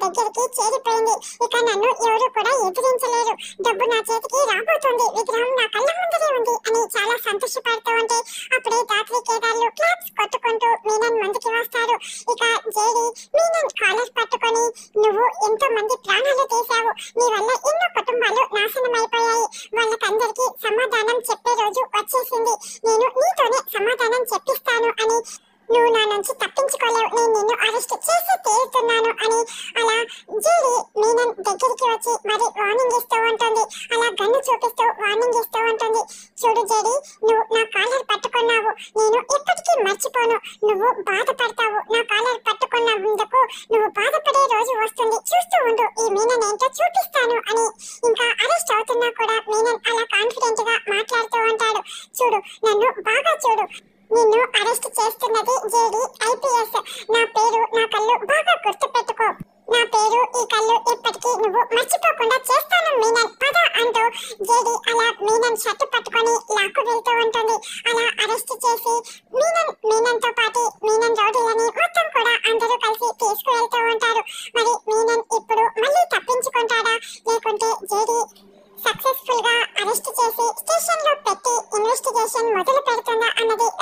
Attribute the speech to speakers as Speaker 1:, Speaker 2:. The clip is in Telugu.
Speaker 1: దగ్గరికి చేరిపోయింది ఇక నన్ను ఎవరు కూడా ఎదిరించలేరు డబ్బు నా చేతికి రాబోతుంది విగ్రహం నా కళ్ళ ముందరే ఉంది అని చాలా సంతోషపడుతూ ఉంటే అప్పుడే దాత్రి కేదార్లు క్లాప్స్ కొట్టుకుంటూ మీనన్ ముందుకి వస్తారు ఇక జేడి మీనన్ కాలర్ పట్టుకొని నువ్వు ఎంతో మంది ప్రాణాలు తీశావు నీ వల్ల ఎన్నో కుటుంబాలు నాశనం అయిపోయాయి వాళ్ళకందరికీ సమాధానం చెప్పే రోజు వచ్చేసింది నేను నీతోనే సమాధానం చెప్పిస్తాను అని నువ్వు నా నుంచి తప్పించుకోలేవు నేను నిన్ను అరెస్ట్ చేసి తీరుతున్నాను అని అలా జేడి మీనన్ దగ్గరికి వచ్చి మరి వార్నింగ్ ఇస్తూ ఉంటుంది అలా గన్ను చూపిస్తూ వార్నింగ్ ఇస్తూ ఉంటుంది చూడు జేడి నువ్వు నా కాలర్ పట్టుకున్నావు నేను ఎప్పటికీ మర్చిపోను నువ్వు బాధపడతావు నా కాలర్ పట్టుకున్నందుకు నువ్వు బాధపడే రోజు వస్తుంది చూస్తూ ఉండు ఈ మీనన్ ఏంటో చూపిస్తాను అని ఇంకా అరెస్ట్ అవుతున్నా కూడా మీనన్ అలా కాన్ఫిడెంట్ గా మాట్లాడుతూ ఉంటాడు చూడు నన్ను బాగా చూడు నిన్ను అరెస్ట్ చేస్తున్నది జేడి ఐపీఎస్ నా పేరు నా కళ్ళు బాగా గుర్తుపెట్టుకో నా పేరు ఈ కళ్ళు ఎప్పటికీ నువ్వు మర్చిపోకుండా చేస్తాను మీనన్ పద అంటూ జేడి అలా మీనన్ షర్ట్ పట్టుకొని లాక్కు వెళ్తూ ఉంటుంది అలా అరెస్ట్ చేసి మీనన్ మీనన్ తో పాటు మీనన్ రౌడీలని మొత్తం కూడా అందరూ కలిసి తీసుకువెళ్తూ ఉంటారు మరి మీనన్ ఇప్పుడు మళ్ళీ తప్పించుకుంటాడా లేకుంటే జేడి సక్సెస్ఫుల్ గా అరెస్ట్ చేసి స్టేషన్ లో పెట్టి ఇన్వెస్టిగేషన్ మొదలు పెడుతుందా అన్నది